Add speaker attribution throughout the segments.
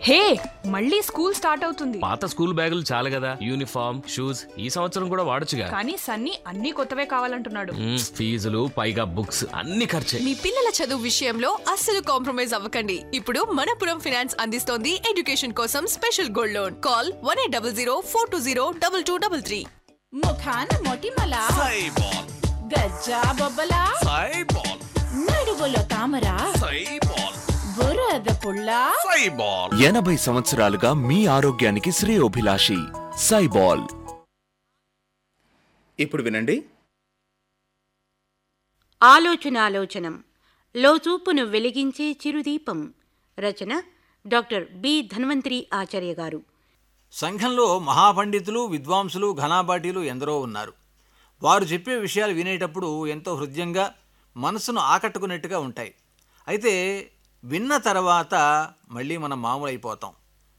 Speaker 1: హే మళ్ళీ school start అవుతుంది
Speaker 2: పాత స్కూల్ బ్యాగులు చాలు కదా యూనిఫామ్ షూస్ ఈ సంవత్సరం కూడా వాడొచ్చుగా
Speaker 1: కానీ సన్నీ అన్ని కొత్తవే కావాలంటున్నాడు
Speaker 2: మ్మ్, ఫీజులు పైగా బుక్స్ అన్ని ఖర్చే
Speaker 3: మీ పిల్లల చదువు విషయంలో అస్సలు కాంప్రమైజ్ అవ్వకండి ఇప్పుడు మనపురం ఫినాన్స్ అందిస్తోంది ఎడ్యుకేషన్ కోసం special gold loan call one eight double zero four two zero double two double three
Speaker 4: ముఖాన మొటిమల
Speaker 5: సైబాల్
Speaker 4: గజ్జా బొబ్బల
Speaker 5: సైబాల్
Speaker 4: నడుగులో తామర
Speaker 5: సైబాల్
Speaker 4: బురద పుల్ల
Speaker 5: సైబాల్
Speaker 6: ఎనభై సంవత్సరాలుగా మీ ఆరోగ్యానికి శ్రేయోభిలాషి సైబాల్
Speaker 7: ఇప్పుడు వినండి
Speaker 8: ఆలోచనాలోచనం లోచూపును వెలిగించే చిరుదీపం రచన డాక్టర్ బి ధన్వంతరి ఆచార్య గారు
Speaker 9: సంఘంలో మహాపండితులు విద్వాంసులు ఘనాబాటీలు ఎందరో ఉన్నారు వారు చెప్పే విషయాలు వినేటప్పుడు ఎంతో హృదయంగా మనసును ఆకట్టుకునేట్టుగా ఉంటాయి అయితే విన్న తర్వాత మళ్ళీ మనం మామూలైపోతాం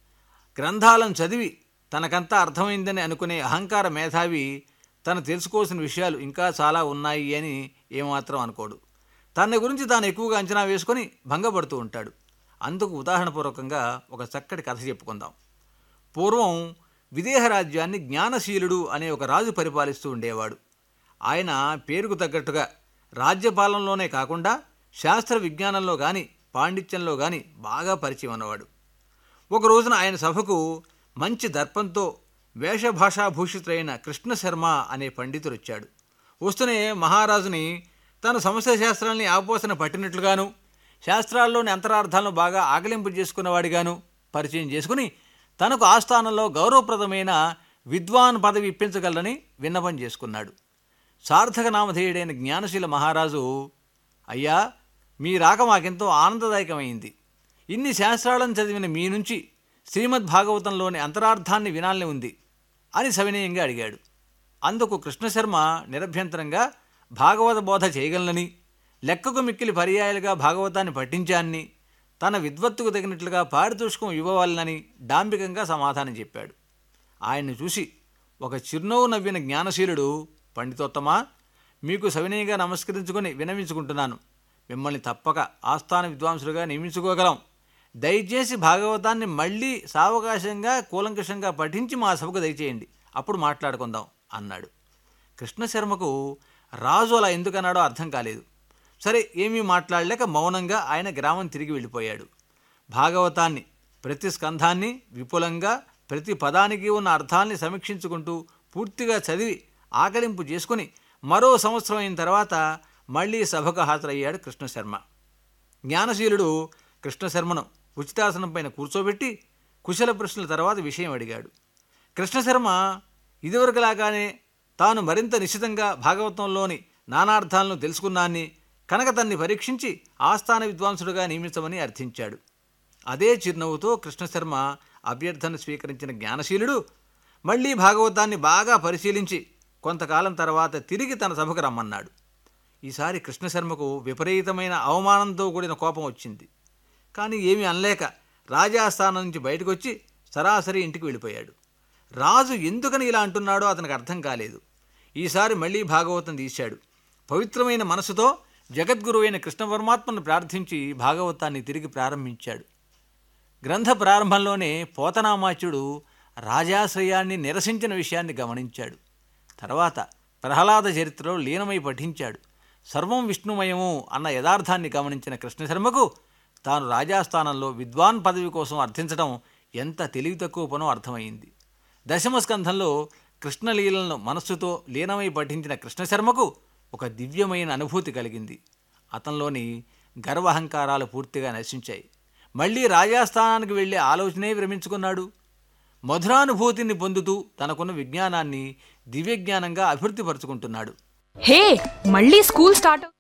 Speaker 9: గ్రంథాలను చదివి తనకంతా అర్థమైందని అనుకునే అహంకార మేధావి తను తెలుసుకోవాల్సిన విషయాలు ఇంకా చాలా ఉన్నాయి అని ఏమాత్రం అనుకోడు తన గురించి తాను ఎక్కువగా అంచనా వేసుకొని భంగపడుతూ ఉంటాడు అందుకు ఉదాహరణపూర్వకంగా ఒక చక్కటి కథ చెప్పుకుందాం పూర్వం విదేహ రాజ్యాన్ని జ్ఞానశీలుడు అనే ఒక రాజు పరిపాలిస్తూ ఉండేవాడు ఆయన పేరుకు తగ్గట్టుగా రాజ్యపాలనలోనే కాకుండా శాస్త్ర విజ్ఞానంలో కానీ పాండిత్యంలో కానీ బాగా పరిచయం ఉన్నవాడు ఒక రోజున ఆయన సభకు మంచి దర్పంతో వేషభాషాభూషితుడైన కృష్ణ శర్మ అనే పండితుడు వచ్చాడు వస్తూనే మహారాజుని తన సమస్య శాస్త్రాల్ని ఆపోసన పట్టినట్లుగాను శాస్త్రాల్లోని అంతరార్థాలను బాగా ఆకలింపు చేసుకున్నవాడిగాను పరిచయం చేసుకుని తనకు ఆస్థానంలో గౌరవప్రదమైన విద్వాన్ పదవి ఇప్పించగలరని విన్నపం చేసుకున్నాడు సార్థక నామధేయుడైన జ్ఞానశీల మహారాజు అయ్యా మీ రాక మాకెంతో ఆనందదాయకమైంది ఇన్ని శాస్త్రాలను చదివిన మీ నుంచి శ్రీమద్ భాగవతంలోని అంతరార్థాన్ని వినాలని ఉంది అని సవినయంగా అడిగాడు అందుకు కృష్ణశర్మ నిరభ్యంతరంగా భాగవత బోధ చేయగలనని లెక్కకు మిక్కిలి పర్యాయాలుగా భాగవతాన్ని పఠించాన్ని తన విద్వత్తుకు తగినట్లుగా పారితోషికం ఇవ్వవాలని డాంబికంగా సమాధానం చెప్పాడు ఆయన్ని చూసి ఒక చిరునవ్వు నవ్విన జ్ఞానశీలుడు పండితోత్తమా మీకు సవినయంగా నమస్కరించుకొని వినవించుకుంటున్నాను మిమ్మల్ని తప్పక ఆస్థాన విద్వాంసులుగా నియమించుకోగలం దయచేసి భాగవతాన్ని మళ్ళీ సావకాశంగా కూలంకషంగా పఠించి మా సభకు దయచేయండి అప్పుడు మాట్లాడుకుందాం అన్నాడు కృష్ణశర్మకు రాజు అలా ఎందుకన్నాడో అర్థం కాలేదు సరే ఏమీ మాట్లాడలేక మౌనంగా ఆయన గ్రామం తిరిగి వెళ్ళిపోయాడు భాగవతాన్ని ప్రతి స్కంధాన్ని విపులంగా ప్రతి పదానికి ఉన్న అర్థాల్ని సమీక్షించుకుంటూ పూర్తిగా చదివి ఆకలింపు చేసుకుని మరో సంవత్సరం అయిన తర్వాత మళ్ళీ సభకు హాజరయ్యాడు కృష్ణశర్మ జ్ఞానశీలుడు కృష్ణశర్మను ఉచితాసనం పైన కూర్చోబెట్టి కుశల ప్రశ్నల తర్వాత విషయం అడిగాడు కృష్ణశర్మ ఇదివరకులాగానే తాను మరింత నిశ్చితంగా భాగవతంలోని నానార్థాలను తెలుసుకున్నాన్ని కనుక తన్ని పరీక్షించి ఆస్థాన విద్వాంసుడుగా నియమించమని అర్థించాడు అదే చిరునవ్వుతో కృష్ణశర్మ అభ్యర్థన స్వీకరించిన జ్ఞానశీలుడు మళ్ళీ భాగవతాన్ని బాగా పరిశీలించి కొంతకాలం తర్వాత తిరిగి తన సభకు రమ్మన్నాడు ఈసారి కృష్ణశర్మకు విపరీతమైన అవమానంతో కూడిన కోపం వచ్చింది కానీ ఏమీ అనలేక రాజాస్థానం నుంచి బయటకు వచ్చి సరాసరి ఇంటికి వెళ్ళిపోయాడు రాజు ఎందుకని ఇలా అంటున్నాడో అతనికి అర్థం కాలేదు ఈసారి మళ్ళీ భాగవతం తీశాడు పవిత్రమైన మనసుతో జగద్గురువైన కృష్ణవర్మాత్మను ప్రార్థించి భాగవతాన్ని తిరిగి ప్రారంభించాడు గ్రంథ ప్రారంభంలోనే పోతనామాచ్యుడు రాజాశ్రయాన్ని నిరసించిన విషయాన్ని గమనించాడు తర్వాత ప్రహ్లాద చరిత్రలో లీనమై పఠించాడు సర్వం విష్ణుమయము అన్న యథార్థాన్ని గమనించిన కృష్ణశర్మకు తాను రాజాస్థానంలో విద్వాన్ పదవి కోసం అర్థించడం ఎంత తెలివి తక్కువ పనో అర్థమైంది దశమ స్కంధంలో కృష్ణలీలను మనస్సుతో లీనమై పఠించిన కృష్ణశర్మకు ఒక దివ్యమైన అనుభూతి కలిగింది అతనిలోని గర్వహంకారాలు పూర్తిగా నశించాయి మళ్ళీ రాజాస్థానానికి వెళ్ళే ఆలోచనే విరమించుకున్నాడు మధురానుభూతిని పొందుతూ తనకున్న విజ్ఞానాన్ని దివ్యజ్ఞానంగా అభివృద్ధిపరుచుకుంటున్నాడు
Speaker 1: హే మళ్ళీ స్కూల్ స్టార్ట్ అవు-